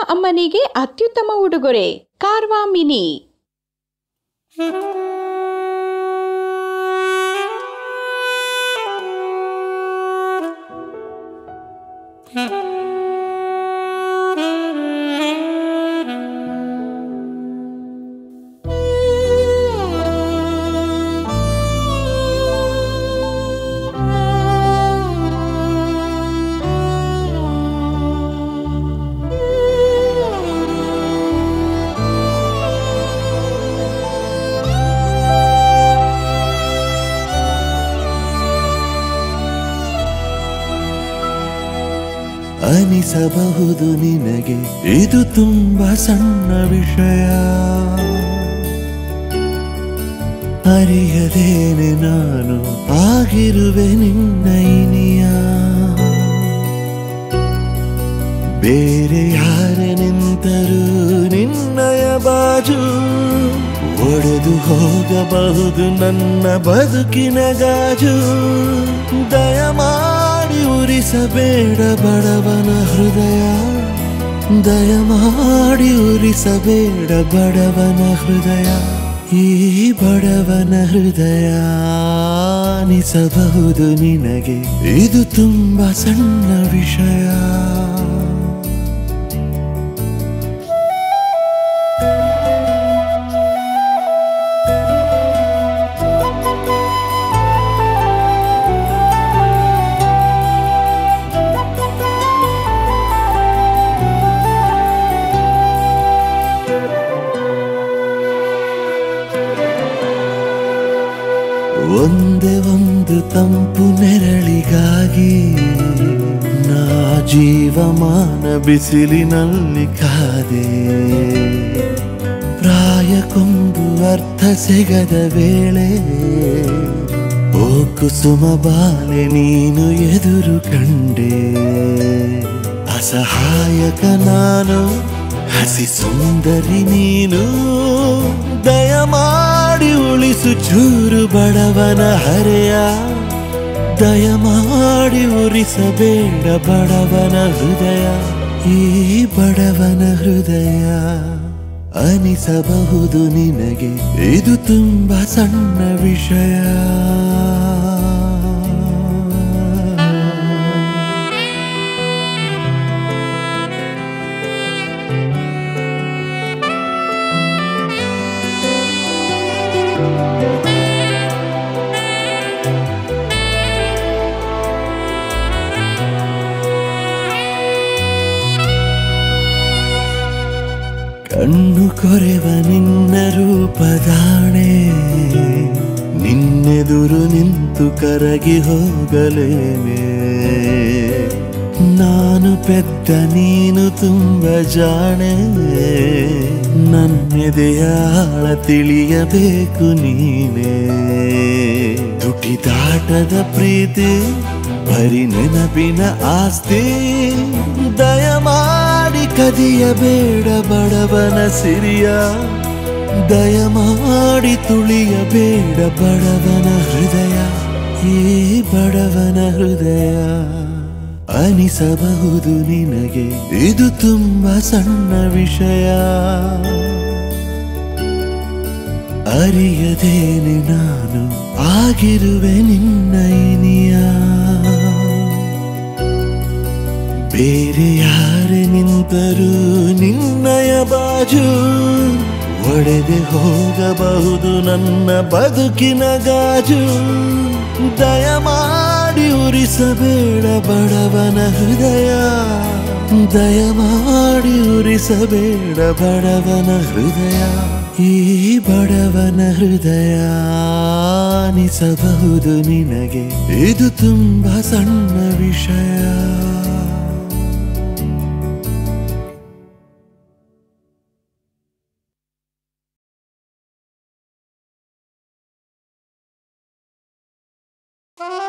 ಅಮ್ಮನಿಗೆ ಅತ್ಯುತ್ತಮ ಉಡುಗೊರೆ ಕಾರ್ವಾ ಮಿನಿ ಅನಿಸಬಹುದು ನಿನಗೆ ಇದು ತುಂಬಾ ಸಣ್ಣ ವಿಷಯ ಅರಿಯದೇನೆ ನಾನು ಆಗಿರುವೆ ನಿನ್ನ ಇನಿಯ ಬೇರೆ ಯಾರೇ ನಿಂತರೂ ನಿನ್ನಯ ಬಾಜು ಒಡೆದು ಹೋಗಬಹುದು ನನ್ನ ಬದುಕಿನ ಗಾಜು ದಯಮಾಡಿ ಉರಿಸಬೇಡ ಬಡವನ ಹೃದಯ ದಯಮಾಡಿ ಉರಿಸಬೇಡ ಬಡವನ ಹೃದಯ ಈ ಬಡವನ ಹೃದಯ ಅನಿಸಬಹುದು ನಿನಗೆ ಇದು ತುಂಬಾ ಸಣ್ಣ ವಿಷಯ ಒಂದೇ ಒಂದು ತಂಪು ನೆರಳಿಗಾಗಿ ನಾ ಜೀವಮಾನ ಬಿಸಿಲಿನಲ್ಲಿ ಕಾದೆ ಪ್ರಾಯಕ್ಕೊಂದು ಅರ್ಥ ಸಿಗದ ವೇಳೆ ಓ ಕುಸುಮ ಬಾಲೆ ನೀನು ಎದುರು ಕಂಡೆ ಅಸಹಾಯಕ ನಾನು ಹಸಿ ಸುಂದರಿ ನೀನು ದಯಮಾಡಿ ಉಳಿಸು ಚೂರು ಬಡವನ ಹರೆಯ ದಯಮಾಡಿ ಉರಿಸಬೇಡ ಬಡವನ ಹೃದಯ ಈ ಬಡವನ ಹೃದಯ ಅನಿಸಬಹುದು ನಿನಗೆ ಇದು ತುಂಬಾ ಸಣ್ಣ ವಿಷಯ ಕಣ್ಣು ಕೊರೆವ ನಿನ್ನ ರೂಪದಾಣೆ ನಿನ್ನೆದುರು ನಿಂತು ಕರಗಿ ಹೋಗಲೇನೆ ನಾನು ಪೆದ್ದ ನೀನು ತುಂಬ ಜಾಣೆ ನನ್ನೆದೆಯ ಆಳ ತಿಳಿಯಬೇಕು ನೀನೇ ತುಟಿ ದಾಟದ ಪ್ರೀತಿ ಬರಿ ನೆನಪಿನ ಆಸ್ತಿ ದಯಮಾಡಿ ಕದಿಯಬೇಡ ಬಡವನ ಸಿರಿಯ ದಯಮಾಡಿ ತುಳಿಯಬೇಡ ಬಡವನ ಹೃದಯ ಈ ಬಡವನ ಹೃದಯ ಅನಿಸಬಹುದು ನಿನಗೆ ಇದು ತುಂಬಾ ಸಣ್ಣ ವಿಷಯ ಅರಿಯದೇನೆ ನಾನು ಆಗಿರುವೆ ನಿನ್ನ ಇನಿಯ ಬೇರೆ ಯಾರೇ ನಿಂತರೂ ನಿನ್ನಯ ಬಾಜು ಒಡೆದೆ ಹೋಗಬಹುದು ನನ್ನ ಬದುಕಿನ ಗಾಜು ದಯಮಾಡಿ ಉರಿಸಬೇಡ ಬಡವನ ಹೃದಯ ದಯಮಾಡಿ ಉರಿಸಬೇಡ ಬಡವನ ಹೃದಯ ಈ ಬಡವನ ಹೃದಯ ಅನಿಸಬಹುದು ನಿನಗೆ ಇದು ತುಂಬಾ ಸಣ್ಣ ವಿಷಯ Thank you.